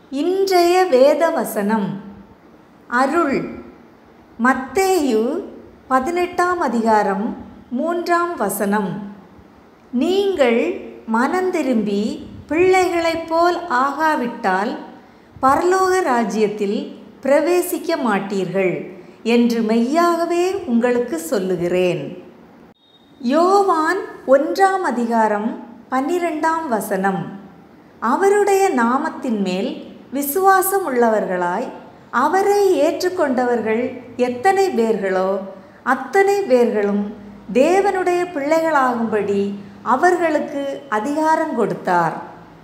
இன்றைய வேத வசனம் அருள் மத்தேயு பதினெட்டாம் அதிகாரம் மூன்றாம் வசனம் நீங்கள் மனந்திரும்பி பிள்ளைகளைப் போல் ஆகாவிட்டால் பரலோக ராஜ்யத்தில் பிரவேசிக்க மாட்டீர்கள் என்று மெய்யாகவே உங்களுக்கு சொல்லுகிறேன் யோவான் ஒன்றாம் அதிகாரம் பன்னிரெண்டாம் வசனம் அவருடைய நாமத்தின் மேல் விசுவாசம் உள்ளவர்களாய் அவரை ஏற்றுக்கொண்டவர்கள் எத்தனை பேர்களோ அத்தனை பேர்களும் தேவனுடைய பிள்ளைகளாகும்படி அவர்களுக்கு அதிகாரம் கொடுத்தார்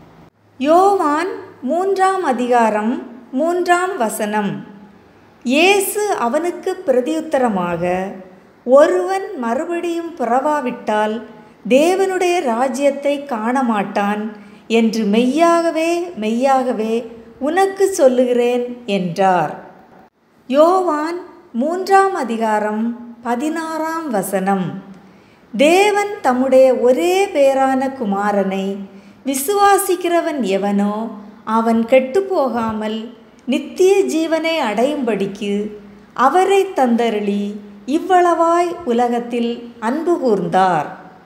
யோவான் மூன்றாம் அதிகாரம் மூன்றாம் வசனம் இயேசு அவனுக்கு பிரதியுத்தரமாக ஒருவன் மறுபடியும் பிறவாவிட்டால் தேவனுடைய ராஜ்யத்தை காண மாட்டான் என்று மெய்யாகவே மெய்யாகவே உனக்கு சொல்லுகிறேன் என்றார் யோவான் மூன்றாம் அதிகாரம் பதினாறாம் வசனம் தேவன் தம்முடைய ஒரே பேரான குமாரனை விசுவாசிக்கிறவன் எவனோ அவன் கெட்டுப்போகாமல் நித்திய ஜீவனை அடையும்படிக்கு அவரை தந்தருளி இவ்வளவாய் உலகத்தில் அன்பு கூர்ந்தார்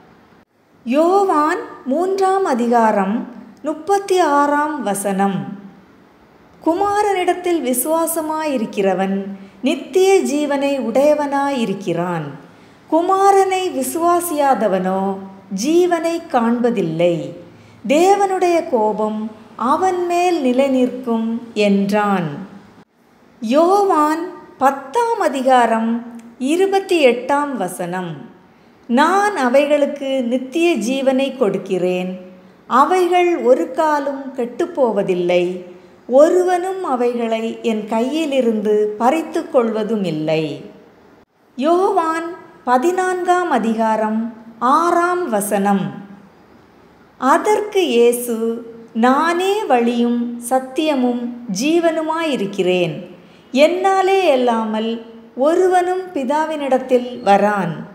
யோவான் மூன்றாம் அதிகாரம் முப்பத்தி ஆறாம் வசனம் குமாரனிடத்தில் விசுவாசமாயிருக்கிறவன் நித்திய ஜீவனை உடையவனாயிருக்கிறான் குமாரனை விசுவாசியாதவனோ ஜீவனை காண்பதில்லை தேவனுடைய கோபம் அவன் மேல் நிலை நிற்கும் என்றான் யோவான் பத்தாம் அதிகாரம் இருபத்தி எட்டாம் வசனம் நான் அவைகளுக்கு நித்திய ஜீவனை கொடுக்கிறேன் அவைகள் ஒரு காலும் கெட்டுப்போவதில்லை ஒருவனும் அவைகளை என் கையிலிருந்து பறித்து கொள்வதும் இல்லை யோவான் பதினான்காம் அதிகாரம் ஆறாம் வசனம் அதற்கு இயேசு நானே வழியும் சத்தியமும் ஜீவனுமாயிருக்கிறேன் என்னாலே அல்லாமல் ஒருவனும் பிதாவினிடத்தில் வரான்